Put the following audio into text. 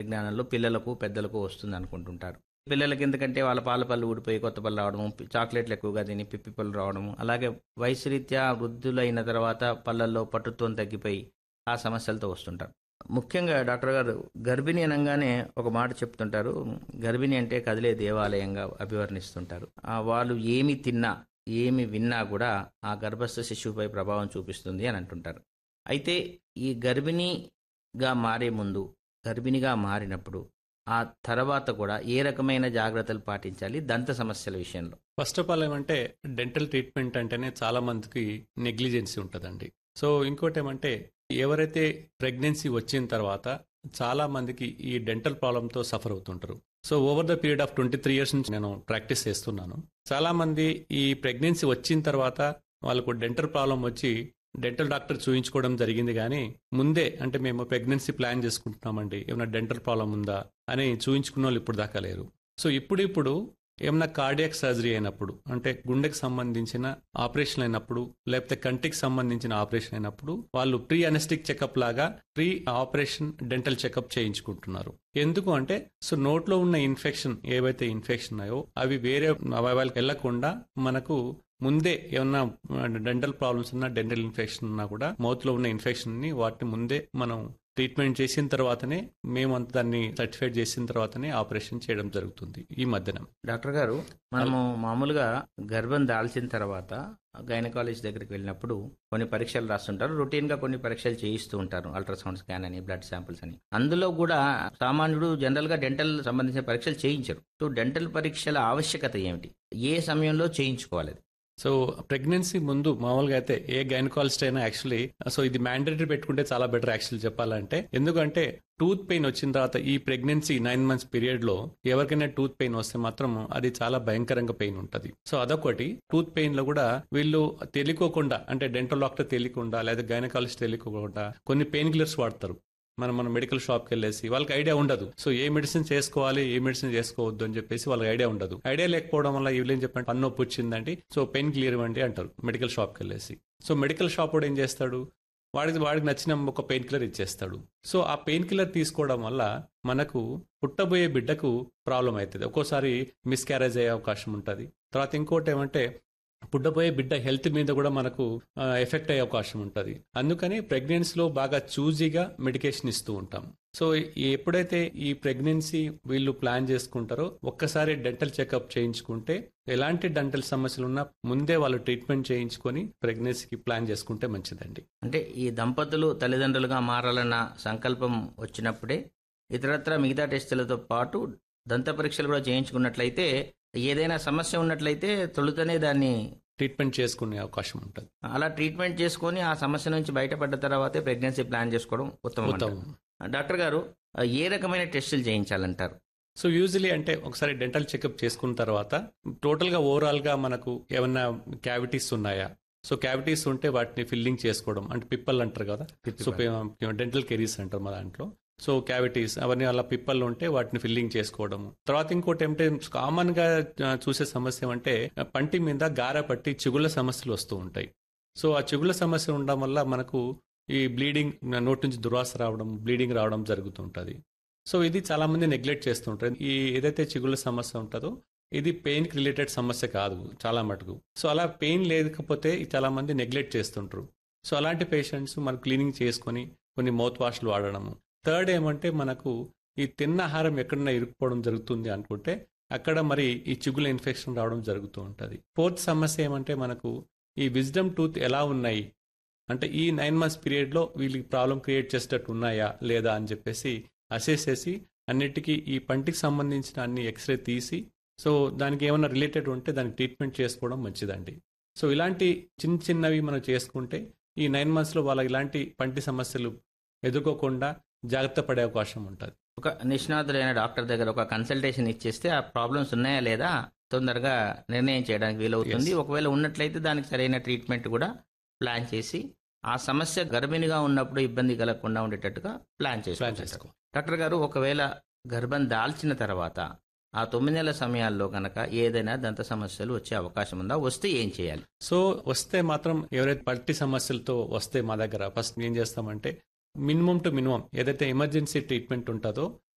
జ్ఞానంలో పిల్లలకు పెద్దలకు వస్తుంది అనుకుంటుంటారు పిల్లలకి ఎందుకంటే వాళ్ళ పాల పళ్ళు ఊడిపోయి కొత్త పళ్ళు రావడము పి- చాక్లెట్లు ఎక్కువగా తిని పిప్పి పళ్ళు రావడము అలాగే వయసు రీత్యా వృద్ధులైన తర్వాత పళ్ళల్లో పట్టుత్వం తగ్గిపోయి ఆ సమస్యలతో వస్తుంటారు ముఖ్యంగా డాక్టర్ గారు గర్భిణి అనగానే ఒక మాట చెప్తుంటారు గర్భిణి అంటే కదిలే దేవాలయంగా అభివర్ణిస్తుంటారు ఆ వాళ్ళు ఏమి తిన్నా ఏమి విన్నా కూడా ఆ గర్భస్థ శిశువుపై ప్రభావం చూపిస్తుంది అని అంటుంటారు అయితే ఈ గర్భిణిగా మారే ముందు గర్భిణిగా మారినప్పుడు ఆ తర్వాత కూడా ఏ రకమైన జాగ్రత్తలు పాటించాలి దంత సమస్యల విషయంలో ఫస్ట్ ఆఫ్ ఆల్ ఏమంటే డెంటల్ ట్రీట్మెంట్ అంటేనే చాలా మందికి నెగ్లిజెన్సీ ఉంటుందండి సో ఇంకోటి ఏమంటే ఎవరైతే ప్రెగ్నెన్సీ వచ్చిన తర్వాత చాలా మందికి ఈ డెంటల్ ప్రాబ్లంతో సఫర్ అవుతుంటారు so over the period of twenty three years నుంచి నేను ప్రాక్టీస్ చేస్తున్నాను చాలా మంది ఈ ప్రెగ్నెన్సీ వచ్చిన తర్వాత వాళ్ళకు డెంటల్ ప్రాబ్లం వచ్చి డెంటల్ డాక్టర్ చూయించుకోవడం జరిగింది కానీ ముందే అంటే మేము ప్రెగ్నెన్సీ ప్లాన్ చేసుకుంటున్నామండి ఏమైనా డెంటల్ ప్రాబ్లం ఉందా అని చూయించుకున్న వాళ్ళు ఇప్పుడు దాకా లేరు సో ఇప్పుడు ఇప్పుడు ఏమైనా కార్డియాక్ సర్జరీ అయినప్పుడు అంటే గుండెకి సంబంధించిన ఆపరేషన్ అయినప్పుడు లేకపోతే కంటికి సంబంధించిన ఆపరేషన్ అయినప్పుడు వాళ్ళు ప్రీ అనెస్టిక్ చెకప్ లాగా ప్రీ ఆపరేషన్ డెంటల్ చెకప్ చేయించుకుంటున్నారు ఎందుకు అంటే సో నోట్లో ఉన్న ఇన్ఫెక్షన్ ఏవైతే ఇన్ఫెక్షన్ ఉన్నాయో అవి వేరే అవయవాలకు వెళ్లకుండా మనకు ముందే ఏమన్నా డెంటల్ ప్రాబ్లమ్స్ ఉన్నా డెంటల్ ఇన్ఫెక్షన్ ఉన్నా కూడా మౌత్ లో ఉన్న ఇన్ఫెక్షన్ ని వాటిని ముందే మనం ట్రీట్మెంట్ చేసిన తర్వాతనే మేమంతా దాన్ని సర్టిఫైడ్ చేసిన తర్వాతనే ఆపరేషన్ చేయడం జరుగుతుంది ఈ మధ్యన డాక్టర్ గారు మనము మామూలుగా గర్భం దాల్చిన తర్వాత గైనకాలజీ దగ్గరికి వెళ్ళినప్పుడు కొన్ని పరీక్షలు రాస్తుంటారు రొటీన్ గా కొన్ని పరీక్షలు చేయిస్తూ ఉంటారు అల్ట్రాసౌండ్ స్కాన్ అని బ్లడ్ శాంపిల్స్ అని అందులో కూడా సామాన్యుడు జనరల్ గా డెంటల్ సంబంధించిన పరీక్షలు చేయించరు సో డెంటల్ పరీక్షల ఆవశ్యకత ఏమిటి ఏ సమయంలో చేయించుకోవాలి అది? సో ప్రెగ్నెన్సీ ముందు మామూలుగా అయితే ఏ గైనకాలజిస్ట్ అయినా యాక్చువల్లీ సో ఇది మ్యాండేటరీ పెట్టుకుంటే చాలా బెటర్ యాక్చువల్లీ చెప్పాలంటే ఎందుకంటే టూత్ పెయిన్ వచ్చిన తర్వాత ఈ ప్రెగ్నెన్సీ నైన్ మంత్స్ పీరియడ్ లో ఎవరికైనా టూత్ పెయిన్ వస్తే మాత్రం అది చాలా భయంకరంగా పెయిన్ ఉంటది సో అదొకటి టూత్ పెయిన్ లో కూడా వీళ్ళు తెలియకోకుండా అంటే డెంటల్ డాక్టర్ తెలియకుండా లేదా గైనకాలజిస్ట్ తెలియకోకుండా కొన్ని పెయిన్ కిల్లర్స్ వాడతారు మనం మన మెడికల్ షాప్కి వెళ్ళేసి వాళ్ళకి ఐడియా ఉండదు సో ఏ మెడిసిన్ చేసుకోవాలి ఏ మెడిసిన్ చేసుకోవద్దు అని చెప్పేసి వాళ్ళకి ఐడియా ఉండదు ఐడియా లేకపోవడం వల్ల వీళ్ళు ఏం చెప్పండి పన్ను నొప్పి వచ్చిందండి సో పెయిన్ క్లియర్ ఇవ్వండి అంటారు మెడికల్ షాప్కి వెళ్ళేసి సో మెడికల్ షాప్ కూడా ఏం చేస్తాడు వాడికి వాడికి నచ్చిన ఒక పెయిన్ కిల్లర్ ఇచ్చేస్తాడు సో ఆ పెయిన్ కిల్లర్ తీసుకోవడం వల్ల మనకు పుట్టబోయే బిడ్డకు ప్రాబ్లం అవుతుంది ఒక్కోసారి మిస్క్యారేజ్ అయ్యే అవకాశం ఉంటుంది తర్వాత ఇంకోటి ఏమంటే పుట్టబోయే బిడ్డ హెల్త్ మీద కూడా మనకు ఎఫెక్ట్ అయ్యే అవకాశం ఉంటుంది అందుకని ప్రెగ్నెన్సీలో బాగా చూజీగా మెడికేషన్ ఇస్తూ ఉంటాం సో ఈ- ఎప్పుడైతే ఈ ప్రెగ్నెన్సీ వీళ్ళు ప్లాన్ చేసుకుంటారో ఒక్కసారి డెంటల్ చెకప్ చేయించుకుంటే ఎలాంటి డెంటల్ సమస్యలు ఉన్నా ముందే వాళ్ళు ట్రీట్మెంట్ చేయించుకొని ప్రెగ్నెన్సీకి ప్లాన్ చేసుకుంటే మంచిదండి అంటే ఈ దంపతులు తల్లిదండ్రులుగా మారాలన్న సంకల్పం వచ్చినప్పుడే ఇతరత్ర మిగతా టెస్టులతో పాటు దంత పరీక్షలు కూడా చేయించుకున్నట్లయితే ఏదైనా సమస్య ఉన్నట్లయితే తొలుతనే దాన్ని ట్రీట్మెంట్ చేసుకునే అవకాశం ఉంటుంది అలా ట్రీట్మెంట్ చేసుకొని ఆ సమస్య నుంచి బయటపడ్డ తర్వాతే ప్రెగ్నెన్సీ ప్లాన్ చేసుకోవడం ఉత్తమం అంటారు. ఉత్తమం డాక్టర్ గారు ఏ రకమైన టెస్టులు చేయించాలంటారు సో యూజువలీ అంటే ఒకసారి డెంటల్ చెకప్ చేసుకున్న తర్వాత టోటల్ గా ఓవరాల్ గా మనకు ఏమన్నా క్యావిటీస్ ఉన్నాయా సో క్యావిటీస్ ఉంటే వాటిని ఫిల్లింగ్ చేసుకోవడం అంటే పిప్పల్ అంటారు కదా సో డెంటల్ కెరీస్ అంటారు మా దాంట్లో సో క్యావిటీస్ అవన్నీ అలా పిప్పలు ఉంటే వాటిని ఫిల్లింగ్ చేసుకోవడం తర్వాత ఇంకోటి ఏమంటే కామన్ గా ఆ, చూసే సమస్య ఏమంటే పంటి మీద గార పట్టి చిగుళ్ళ సమస్యలు వస్తూ ఉంటాయి సో ఆ చిగుళ్ళ సమస్య ఉండడం వల్ల మనకు ఈ బ్లీడింగ్ నోటి నుంచి దుర్వాస రావడం బ్లీడింగ్ రావడం జరుగుతూ ఉంటుంది సో ఇది చాలా మంది నెగ్లెక్ట్ చేస్తుంటారు ఈ ఏదైతే చిగుళ్ళ సమస్య ఉంటుందో ఇది పెయిన్ కి రిలేటెడ్ సమస్య కాదు చాలా మటుకు సో అలా పెయిన్ లేకపోతే చాలా మంది నెగ్లెక్ట్ చేస్తుంటారు సో అలాంటి పేషెంట్స్ మనం క్లీనింగ్ చేసుకొని కొన్ని మౌత్ వాష్లు వాడడము థర్డ్ ఏమంటే మనకు ఈ తిన్న ఆహారం ఎక్కడన్నా ఇరుక్కుపోవడం జరుగుతుంది అనుకుంటే అక్కడ మరి ఈ చిగుల ఇన్ఫెక్షన్ రావడం జరుగుతూ ఉంటుంది ఫోర్త్ సమస్య ఏమంటే మనకు ఈ విజ్డమ్ టూత్ ఎలా ఉన్నాయి అంటే ఈ నైన్ మంత్స్ పీరియడ్ లో వీళ్ళకి ప్రాబ్లం క్రియేట్ చేసేటట్టు ఉన్నాయా లేదా అని చెప్పేసి అసెస్ చేసి అన్నిటికీ ఈ పంటికి సంబంధించిన అన్ని ఎక్స్రే తీసి సో దానికి ఏమైనా రిలేటెడ్ ఉంటే దానికి ట్రీట్మెంట్ చేసుకోవడం మంచిదండి సో ఇలాంటి చిన్న చిన్నవి మనం చేసుకుంటే ఈ నైన్ మంత్స్ లో వాళ్ళకి ఇలాంటి పంటి సమస్యలు ఎదుర్కోకుండా జాగ్రత్త పడే అవకాశం ఉంటుంది ఒక నిష్ణాతులైన డాక్టర్ దగ్గర ఒక కన్సల్టేషన్ ఇచ్చేస్తే ఆ ప్రాబ్లమ్స్ ఉన్నాయా లేదా తొందరగా నిర్ణయం చేయడానికి వీలవుతుంది Yes. ఒకవేళ ఉన్నట్లయితే దానికి సరైన ట్రీట్మెంట్ కూడా ప్లాన్ చేసి ఆ సమస్య గర్భిణిగా ఉన్నప్పుడు ఇబ్బంది కలగకుండా ఉండేటట్టుగా ప్లాన్ ప్లాన్ చేసుకోవాలి చేసుకో డాక్టర్ గారు ఒకవేళ గర్భం దాల్చిన తర్వాత ఆ తొమ్మిది నెలల సమయాల్లో కనుక ఏదైనా దంత సమస్యలు వచ్చే అవకాశం ఉందా వస్తే ఏం చేయాలి సో వస్తే మాత్రం ఎవరైతే పల్టీ సమస్యలతో వస్తే మా దగ్గర ఫస్ట్ ఏం చేస్తామంటే మినిమం టు మినిమం ఏదైతే ఎమర్జెన్సీ ట్రీట్మెంట్ ఉంటుందో